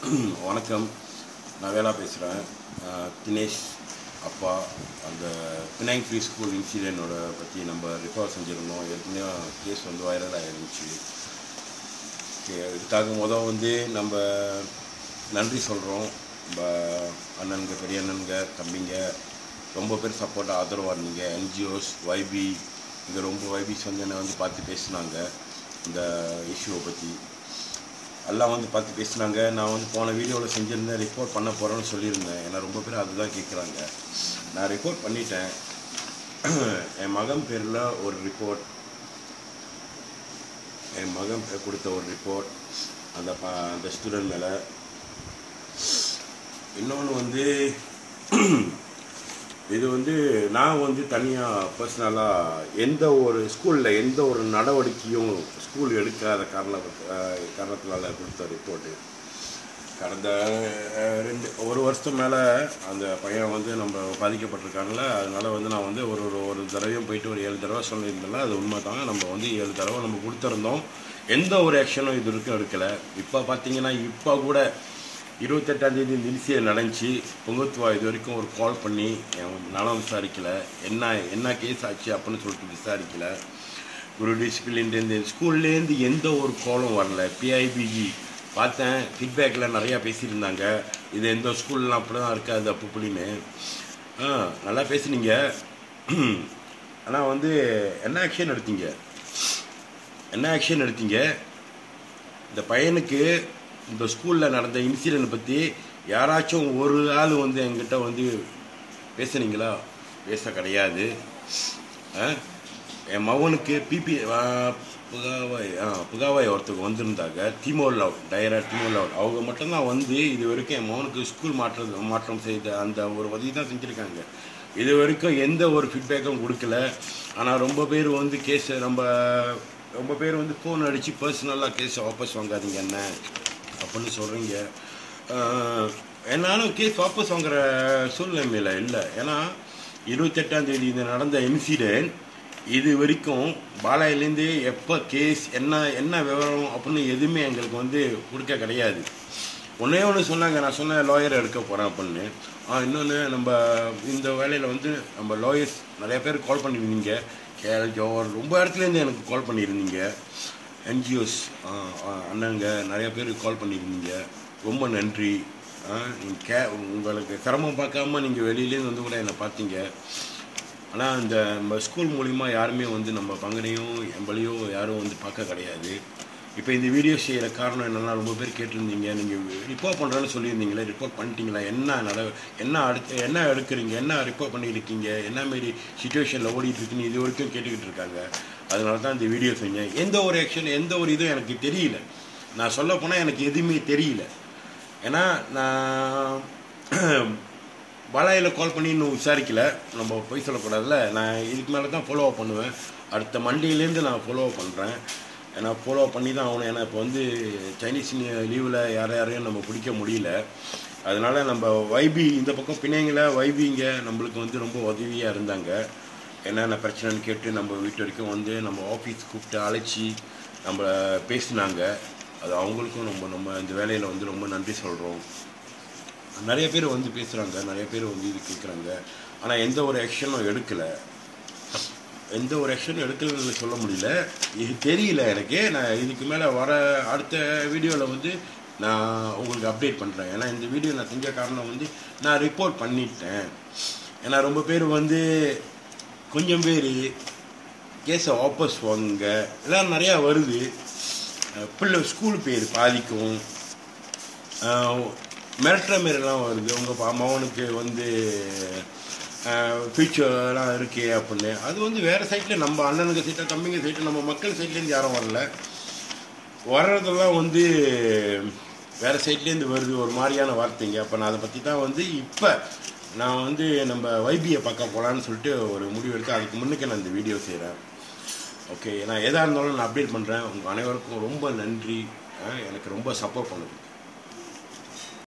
வணக்கம் நான் வேலா பேசுகிறேன் தினேஷ் அப்பா அந்த பினாங் ஃப்ரீ ஸ்கூல் இன்சிடென்ட்டோட பற்றி நம்ம ரெஃபர் செஞ்சுருந்தோம் ஏற்கனவே கேஸ் வந்து வைரல் ஆயிருந்துச்சு ஓகே இதுக்காக மொதல் வந்து நம்ம நன்றி சொல்கிறோம் நம்ம அண்ணனுங்க பெரிய அண்ணனுங்க தம்பிங்க ரொம்ப பேர் சப்போர்ட்டாக ஆதரவாக இருந்தீங்க என்ஜிஓஸ் வைபி இங்கே ரொம்ப வைபிஸ் வந்து என்னை வந்து பார்த்து பேசினாங்க இந்த இஷ்யூவை பற்றி எல்லாம் வந்து பார்த்து பேசினாங்க நான் வந்து போன வீடியோவில் செஞ்சுருந்தேன் ரிப்போர்ட் பண்ண போகிறேன்னு சொல்லியிருந்தேன் ஏன்னா ரொம்ப பேர் அதுதான் கேட்குறாங்க நான் ரிப்போர்ட் பண்ணிட்டேன் என் மகன் பேரில் ஒரு ரிப்போர்ட் என் மகன் பேர் கொடுத்த ஒரு ரிப்போர்ட் அந்த ப அந்த ஸ்டூடெண்ட் மேலே இன்னொன்று வந்து இது வந்து நான் வந்து தனியாக பர்சனலாக எந்த ஒரு ஸ்கூலில் எந்த ஒரு நடவடிக்கையும் ஸ்கூல் எடுக்காத காரண காரணத்தினால கொடுத்த ரிப்போர்ட்டு கடந்த அஹ், ரெண்டு ஒரு வருஷத்துக்கு மேலே அந்த பையன் வந்து நம்ம பாதிக்கப்பட்டிருக்காங்கல்ல அதனால வந்து நான் வந்து ஒரு ஒரு ஒரு தடவையும் போயிட்டு ஒரு ஏழு தடவை சொல்லியிருந்தேன்ல அது உண்மை தாங்க நம்ம வந்து ஏழு தடவை நம்ம கொடுத்துருந்தோம் எந்த ஒரு ஆக்ஷனும் இது வரைக்கும் எடுக்கலை இப்போ பார்த்தீங்கன்னா இப்போ கூட இருபத்தெட்டாம் தேதி இந்த இன்சிடென்ட் நடந்துச்சு பொங்கத்துவா இது வரைக்கும் ஒரு கால் பண்ணி என் நலம் விசாரிக்கல என்ன என்ன கேஸ் ஆச்சு அப்படின்னு சொல்லிட்டு விசாரிக்கல ஒரு டிசிப்ளின்லேருந்து ஸ்கூல்லேருந்து எந்த ஒரு காலும் வரல பிஐபிஜி பார்த்தேன் ஃபீட்பேக்கில் நிறையா பேசியிருந்தாங்க இது எந்த ஸ்கூல்லாம் அப்படி தான் இருக்காது அப்படி இப்படின்னு ஆ நல்லா பேசுனீங்க ஆனால் வந்து என்ன ஆக்ஷன் எடுத்தீங்க என்ன ஆக்ஷன் எடுத்தீங்க இந்த பையனுக்கு இந்த ஸ்கூலில் நடந்த இன்சிடென்ட் பற்றி யாராச்சும் ஒரு ஆள் வந்து என்கிட்ட வந்து பேசுனீங்களா பேச கிடையாது ஆ? என் மகனுக்கு பிபி புகாவாய் ஆ புகாவாய் ஒருத்தருக்கு வந்திருந்தாங்க திமோர் லவ் டைரா திமோர் லவ் அவங்க மட்டும்தான் வந்து இது வரைக்கும் என் மகனுக்கு ஸ்கூல் மாற்றம் மாற்றம் செய்த அந்த ஒரு உதவி தான் செஞ்சுருக்காங்க இது வரைக்கும் எந்த ஒரு ஃபீட்பேக்கும் கொடுக்கல ஆனால் ரொம்ப பேர் வந்து கேஸ் நம்ம ரொம்ப பேர் வந்து ஃபோன் அடித்து பர்சனலாக கேஸ் வாபஸ் வாங்காதீங்க என்ன அப்படின்னு சொல்கிறீங்க என்னாலும் கேஸ் வாபஸ் வாங்குற சூழ்நிலைமையில் இல்லை ஏன்னா இருபத்தெட்டாம் தேதி இது நடந்த இன்சிடென்ட் இது வரைக்கும் பாலாயிலேருந்து எப்போ கேஸ் என்ன என்ன விவரம் அப்படின்னு எதுவுமே எங்களுக்கு வந்து கொடுக்க கிடையாது ஒன்றே ஒன்று சொன்னாங்க நான் சொன்ன லாயர் எடுக்க போகிறேன் அப்படின்னு ஆ இன்னொன்று நம்ம இந்த வேலையில் வந்து நம்ம லாயர்ஸ் நிறைய பேர் கால் பண்ணியிருந்தீங்க கேஎல் ஜோஹர் ரொம்ப இடத்துலேருந்து எனக்கு கால் பண்ணியிருந்தீங்க என்ஜிஓஸ் அண்ணங்க நிறைய பேர் கால் பண்ணியிருந்தீங்க ரொம்ப நன்றி ஆ, நீங்க கே உங்களுக்கு சிரமம் பார்க்காம நீங்கள் வெளியிலேருந்து வந்து கூட என்னை பார்த்தீங்க ஆனால் இந்த நம்ம ஸ்கூல் மூலிமா யாருமே வந்து நம்ம பங்கனையும் எம்பளையோ யாரும் வந்து பார்க்க கிடையாது இப்போ இந்த வீடியோ செய்கிற காரணம் என்னென்னா ரொம்ப பேர் கேட்டிருந்தீங்க நீங்கள் ரிப்போர்ட் பண்ணுறேன்னு சொல்லியிருந்தீங்களே ரிப்போர்ட் பண்ணிட்டீங்களா என்ன நட என்ன அடுத்து என்ன எடுக்கிறீங்க என்ன ரிப்போர்ட் பண்ணியிருக்கீங்க என்ன மாரி சுச்சுவேஷனில் ஓடிட்டு இருக்குன்னு இது வரைக்கும் கேட்டுக்கிட்டு இருக்காங்க அதனால தான் இந்த வீடியோ செஞ்சேன் எந்த ஒரு ஆக்ஷன் எந்த ஒரு இதுவும் எனக்கு தெரியல நான் சொல்ல போனால் எனக்கு எதுவுமே தெரியல ஏன்னா நான் பாலாயில் கால் பண்ணி இன்னும் விசாரிக்கல நம்ம போய் சொல்லக்கூடாதுல்ல நான் இதுக்கு மேலே தான் ஃபாலோ அப் பண்ணுவேன் அடுத்த மண்டேலேருந்து நான் ஃபாலோ அப் பண்ணுறேன் ஏன்னா ஃபாலோ பண்ணி தான் ஆகணும் ஏன்னா இப்போ வந்து சைனீஸ் லீவில் யார் யாரையும் நம்ம பிடிக்க முடியல அதனால நம்ம வைபி இந்த பக்கம் பிணைங்கள வைபிங்க நம்மளுக்கு வந்து ரொம்ப உதவியாக இருந்தாங்க என்னென்ன பிரச்சனைன்னு கேட்டு நம்ம வீட்டு வரைக்கும் வந்து நம்ம ஆஃபீஸ் கூப்பிட்டு அழைச்சி நம்மளை பேசினாங்க அது அவங்களுக்கும் நம்ம நம்ம இந்த வேலையில் வந்து ரொம்ப நன்றி சொல்கிறோம் நிறைய பேர் வந்து பேசுகிறாங்க நிறைய பேர் வந்து இது கேட்குறாங்க ஆனால் எந்த ஒரு ஆக்ஷனும் எடுக்கலை எந்த ஒரு ஆக்ஷனும் எடுக்கலன்னு சொல்ல முடியல இது தெரியல எனக்கு நான் இதுக்கு மேலே வர அடுத்த வீடியோவில் வந்து நான் உங்களுக்கு அப்டேட் பண்ணுறேன் ஏன்னா இந்த வீடியோ நான் செஞ்ச காரணம் வந்து நான் ரிப்போர்ட் பண்ணிட்டேன் ஏன்னா ரொம்ப பேர் வந்து கொஞ்சம் பேர் கேஸை வாபஸ் வாங்க எல்லாம் நிறையா வருது அஹ் பிள்ளை ஸ்கூல் பேர் பாதிக்கும் ஆஹ் மிரட்டுற மாரிலாம் வருது உங்கள் மகனுக்கு வந்து ஃபியூச்சர்லாம் இருக்கே அப்படின்னு அது வந்து வேறு சைட்டில் நம்ம அண்ணனுங்க சைட்டில் தம்பிங்க சைட்டில் நம்ம மக்கள் சைட்லேருந்து யாரும் வரல வர்றதெல்லாம் வந்து வேறு சைட்லேருந்து வருது ஒரு மாதிரியான வார்த்தைங்க அப்போ நான் அதை பற்றி தான் வந்து இப்போ நான் வந்து நம்ம வைபியை பார்க்க போகலான்னு சொல்லிட்டு ஒரு முடிவு எடுத்து அதுக்கு முன்னுக்கு நான் இந்த வீடியோ செய்கிறேன் ஓகே நான் எதாக இருந்தாலும் நான் அப்டேட் பண்ணுறேன் உங்கள் அனைவருக்கும் ரொம்ப நன்றி அஹ் எனக்கு ரொம்ப சப்போர்ட் பண்ணுது